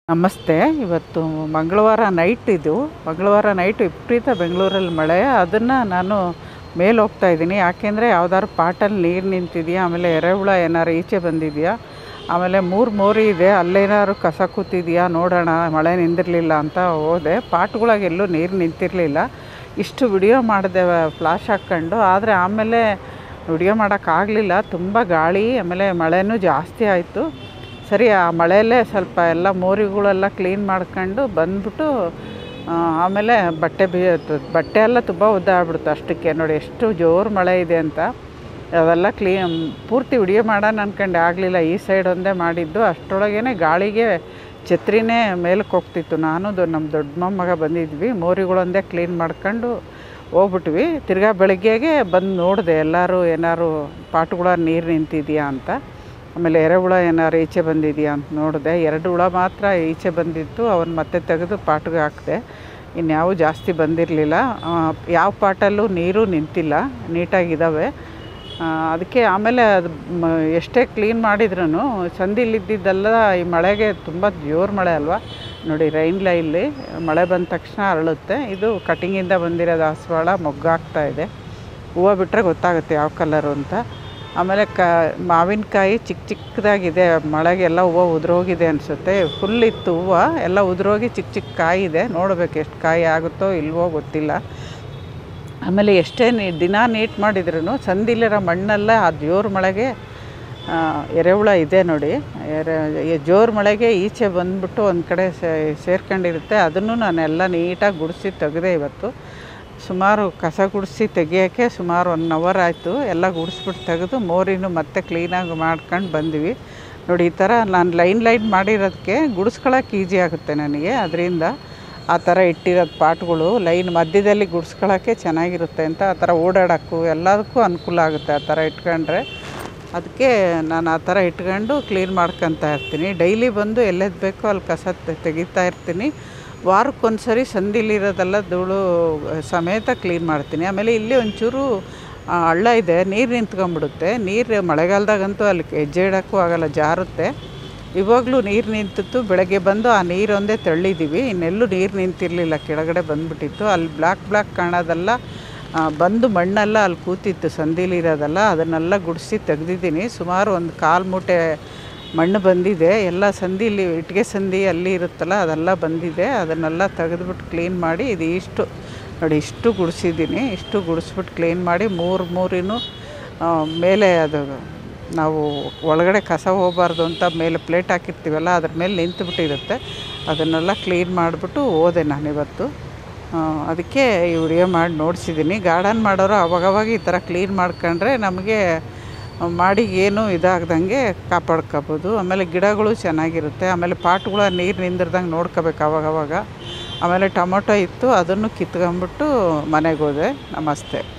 ನಮಸ್ತೆ ಇವತ್ತು ಮಂಗಳವಾರ ನೈಟ್ ಇದು ಮಂಗಳವಾರ ನೈಟ್ ವಿಪರೀತ ಬೆಂಗಳೂರಲ್ಲಿ ಮಳೆ ಅದನ್ನು ನಾನು ಮೇಲೆ ಹೋಗ್ತಾ ಇದ್ದೀನಿ ಯಾಕೆಂದರೆ ಯಾವ್ದಾದ್ರು ಪಾಟಲ್ಲಿ ನೀರು ನಿಂತಿದೆಯಾ ಆಮೇಲೆ ಎರೆಹುಳ ಏನಾರು ಈಚೆ ಬಂದಿದೆಯಾ ಆಮೇಲೆ ಮೂರು ಮೋರಿ ಇದೆ ಅಲ್ಲೇನಾದ್ರು ಕಸ ಕೂತಿದೆಯಾ ನೋಡೋಣ ಮಳೆ ನಿಂದಿರಲಿಲ್ಲ ಅಂತ ಹೋದೆ ಪಾಟ್ಗಳಾಗ ಎಲ್ಲೂ ನೀರು ನಿಂತಿರಲಿಲ್ಲ ಇಷ್ಟು ವಿಡಿಯೋ ಮಾಡಿದೆ ಫ್ಲಾಶ್ ಹಾಕ್ಕೊಂಡು ಆದರೆ ಆಮೇಲೆ ವಿಡಿಯೋ ಮಾಡೋಕ್ಕಾಗಲಿಲ್ಲ ತುಂಬ ಗಾಳಿ ಆಮೇಲೆ ಮಳೆನೂ ಜಾಸ್ತಿ ಆಯಿತು ಸರಿ ಆ ಮಳೆಯಲ್ಲೇ ಸ್ವಲ್ಪ ಎಲ್ಲ ಮೋರಿಗಳೆಲ್ಲ ಕ್ಲೀನ್ ಮಾಡ್ಕೊಂಡು ಬಂದ್ಬಿಟ್ಟು ಆ, ಆಮೇಲೆ ಬಟ್ಟೆ ಬಿ ಬಟ್ಟೆ ಎಲ್ಲ ತುಂಬ ಉದ್ದ ಆಗ್ಬಿಡ್ತು ಅಷ್ಟಕ್ಕೆ ನೋಡಿ ಎಷ್ಟು ಜೋರು ಮಳೆ ಇದೆ ಅಂತ ಅವೆಲ್ಲ ಕ್ಲೀನ್ ಪೂರ್ತಿ ವಿಡಿಯೋ ಮಾಡೋಣ ಅಂದ್ಕೊಂಡೆ ಆಗಲಿಲ್ಲ ಈ ಸೈಡ್ ಒಂದೇ ಮಾಡಿದ್ದು ಅಷ್ಟರೊಳಗೇ ಗಾಳಿಗೆ ಛತ್ರಿನೇ ಮೇಲಕ್ಕೆ ಹೋಗ್ತಿತ್ತು ನಾನು ದೊ- ನಮ್ಮ ದೊಡ್ಡ ಮೊಮ್ಮಗ ಬಂದಿದ್ವಿ ಮೋರಿಗಳೊಂದೇ ಕ್ಲೀನ್ ಮಾಡ್ಕೊಂಡು ಹೋಗ್ಬಿಟ್ವಿ ತಿರ್ಗಾ ಬೆಳಗ್ಗೆಗೆ ಬಂದು ನೋಡಿದೆ ಎಲ್ಲರೂ ಏನಾರು ಪಾಟ್ಗಳ ನೀರು ನಿಂತಿದೆಯಾ ಅಂತ ಆಮೇಲೆ ಎರೆಹುಳ ಏನಾರು ಈಚೆ ಬಂದಿದೆಯಾ ಅಂತ ನೋಡಿದೆ ಎರಡು ಹುಳ ಮಾತ್ರ ಈಚೆ ಬಂದಿತ್ತು ಅವನ್ನ ಮತ್ತೆ ತೆಗೆದು ಪಾಟ್ಗೆ ಹಾಕಿದೆ ಇನ್ಯಾವು ಜಾಸ್ತಿ ಬಂದಿರಲಿಲ್ಲ ಯಾವ ಪಾಟಲ್ಲೂ ನೀರು ನಿಂತಿಲ್ಲ ನೀಟಾಗಿದ್ದಾವೆ ಆ, ಅದಕ್ಕೆ ಆಮೇಲೆ ಅದು ಮ ಎಷ್ಟೇ ಕ್ಲೀನ್ ಮಾಡಿದ್ರೂ ಸಂದಿಲಿದ್ದಿದ್ದೆಲ್ಲ ಈ ಮಳೆಗೆ ತುಂಬ ಜೋರು ಮಳೆ ಅಲ್ವಾ ನೋಡಿ ರೈನ್ ಲೈಲ್ಲಿ ಮಳೆ ಬಂದ ತಕ್ಷಣ ಅರಳುತ್ತೆ ಇದು ಕಟಿಂಗಿಂದ ಬಂದಿರೋ ದಾಸವಾಳ ಮೊಗ್ಗಾಗ್ತಾ ಇದೆ ಹೂವು ಬಿಟ್ಟರೆ ಗೊತ್ತಾಗುತ್ತೆ ಯಾವ ಕಲರು ಅಂತ ಆಮೇಲೆ ಕ ಮಾವಿನಕಾಯಿ ಚಿಕ್ಕ ಚಿಕ್ಕದಾಗಿದೆ ಮಳೆಗೆಲ್ಲ ಹೂವು ಉದುರೋಗಿದೆ ಅನಿಸುತ್ತೆ ಫುಲ್ ಇತ್ತು ಹೂವು ಎಲ್ಲ ಉದುರೋಗಿ ಚಿಕ್ಕ ಚಿಕ್ಕ ಕಾಯಿ ಇದೆ ನೋಡಬೇಕು ಎಷ್ಟು ಕಾಯಿ ಆಗುತ್ತೋ ಇಲ್ವೋ ಗೊತ್ತಿಲ್ಲ ಆಮೇಲೆ ಎಷ್ಟೇ ನೀ ದಿನ ನೀಟ್ ಮಾಡಿದ್ರೂ ಸಂದಿಲಿರೋ ಮಣ್ಣೆಲ್ಲ ಆ ಜೋರು ಮಳೆಗೆ ಆ, ಎರೆಹುಳ ಇದೆ ನೋಡಿ ಎರೆ ಈ ಜೋರು ಮಳೆಗೆ ಈಚೆ ಬಂದ್ಬಿಟ್ಟು ಒಂದು ಕಡೆ ಸೇ- ಸೇರ್ಕೊಂಡಿರುತ್ತೆ ಅದನ್ನು ನಾನೆಲ್ಲ ನೀಟಾಗಿ ಗುಡಿಸಿ ತೆಗೆದೆ ಇವತ್ತು ಸುಮಾರು ಕಸ ಗುಡಿಸಿ ತೆಗಿಯೋಕ್ಕೆ ಸುಮಾರು ಒನ್ ಅವರ್ ಆಯಿತು ಎಲ್ಲ ಗುಡಿಸ್ಬಿಟ್ಟು ತೆಗೆದು ಮೋರಿನೂ ಮತ್ತೆ ಕ್ಲೀನಾಗಿ ಮಾಡ್ಕೊಂಡು ಬಂದ್ವಿ ನೋಡಿ ಈ ಥರ ನಾನು ಲೈನ್ ಲೈನ್ ಮಾಡಿರೋದಕ್ಕೆ ಗುಡಿಸ್ಕೊಳಕ್ಕೆ ಈಸಿ ಆಗುತ್ತೆ ನನಗೆ ಅದರಿಂದ ಆ ಥರ ಇಟ್ಟಿರೋದು ಪಾಟ್ಗಳು ಲೈನ್ ಮಧ್ಯದಲ್ಲಿ ಗುಡಿಸ್ಕೊಳಕ್ಕೆ ಚೆನ್ನಾಗಿರುತ್ತೆ ಅಂತ ಆ ಥರ ಓಡಾಡೋಕ್ಕೂ ಎಲ್ಲದಕ್ಕೂ ಅನುಕೂಲ ಆಗುತ್ತೆ ಆ ಥರ ಇಟ್ಕೊಂಡ್ರೆ ಅದಕ್ಕೆ ನಾನು ಆ ಥರ ಇಟ್ಕೊಂಡು ಕ್ಲೀನ್ ಮಾಡ್ಕೊತಾ ಇರ್ತೀನಿ ಡೈಲಿ ಬಂದು ಎಲ್ಲೆದ್ದು ಬೇಕೋ ಅಲ್ಲಿ ಕಸ ತೆ- ತೆಗಿತಾ ಇರ್ತೀನಿ ವಾರಕ್ಕೊಂದು ಸರಿ ಸಂದಿಲಿರೋದೆಲ್ಲ ಧೂಳು ಸಮೇತ ಕ್ಲೀನ್ ಮಾಡ್ತೀನಿ ಆಮೇಲೆ ಇಲ್ಲಿ ಒಂಚೂರು ಆ, ಹಳ್ಳ ಇದೆ ನೀರು ನಿಂತ್ಕೊಂಡ್ಬಿಡುತ್ತೆ ನೀರು ಮಳೆಗಾಲದಾಗಂತೂ ಅಲ್ಲಿ ಹೆಜ್ಜೆ ಇಡೋಕ್ಕೂ ಆಗಲ್ಲ ಜಾರುತ್ತೆ ಇವಾಗಲೂ ನೀರು ನಿಂತಿತ್ತು ಬೆಳಗ್ಗೆ ಬಂದು ಆ ನೀರೊಂದೇ ತಳ್ಳಿದ್ದೀವಿ ಇನ್ನೆಲ್ಲೂ ನೀರು ನಿಂತಿರಲಿಲ್ಲ ಕೆಳಗಡೆ ಬಂದುಬಿಟ್ಟಿತ್ತು ಅಲ್ಲಿ ಬ್ಲ್ಯಾಕ್ ಬ್ಲ್ಯಾಕ್ ಕಾಣೋದೆಲ್ಲ ಆ, ಬಂದು ಮಣ್ಣೆಲ್ಲ ಅಲ್ಲಿ ಕೂತಿತ್ತು ಸಂದಿಲಿರೋದೆಲ್ಲ ಅದನ್ನೆಲ್ಲ ಗುಡಿಸಿ ತೆಗ್ದಿದ್ದೀನಿ ಸುಮಾರು ಒಂದು ಕಾಲು ಮೂಟೆ ಮಣ್ಣು ಬಂದಿದೆ ಎಲ್ಲ ಸಂದಿಲಿ ಇಟ್ಟಿಗೆ ಸಂದಿ ಅಲ್ಲಿ ಇರುತ್ತಲ್ಲ ಅದೆಲ್ಲ ಬಂದಿದೆ ಅದನ್ನೆಲ್ಲ ತೆಗೆದ್ಬಿಟ್ಟು ಕ್ಲೀನ್ ಮಾಡಿ ಇದು ಇಷ್ಟು ನೋಡಿ ಇಷ್ಟು ಗುಡಿಸಿದ್ದೀನಿ ಇಷ್ಟು ಗುಡಿಸ್ಬಿಟ್ಟು ಕ್ಲೀನ್ ಮಾಡಿ ಮೂರು ಮೂರಿನೂ ಆ, ಮೇಲೆ ಅದು ನಾವು ಒಳಗಡೆ ಕಸ ಹೋಗಬಾರ್ದು ಅಂತ ಮೇಲೆ ಪ್ಲೇಟ್ ಹಾಕಿರ್ತೀವಲ್ಲ ಅದ್ರ ಮೇಲೆ ನಿಂತುಬಿಟ್ಟಿರುತ್ತೆ ಅದನ್ನೆಲ್ಲ ಕ್ಲೀನ್ ಮಾಡಿಬಿಟ್ಟು ಹೋದೆ ನಾನಿವತ್ತು ಆ, ಅದಕ್ಕೆ ಈ ವಿಡಿಯೋ ಮಾಡಿ ನೋಡಿಸಿದ್ದೀನಿ ಗಾರ್ಡನ್ ಮಾಡೋರು ಅವಾಗವಾಗ ಈ ಥರ ಕ್ಲೀನ್ ಮಾಡ್ಕೊಂಡ್ರೆ ನಮಗೆ ಮಾಡಿ ಏನು ಇದಾಗ್ದಂಗೆ ಕಾಪಾಡ್ಕೋಬೋದು ಆಮೇಲೆ ಗಿಡಗಳು ಚೆನ್ನಾಗಿರುತ್ತೆ ಆಮೇಲೆ ಪಾಟ್ಗಳ ನೀರು ನಿಂದಿರ್ದಂಗೆ ನೋಡ್ಕೋಬೇಕು ಅವಾಗವಾಗ ಆಮೇಲೆ ಟೊಮೊಟೊ ಇತ್ತು ಅದನ್ನು ಕಿತ್ಕೊಂಬಿಟ್ಟು ಮನೆಗೆ ಹೋದೆ ನಮಸ್ತೆ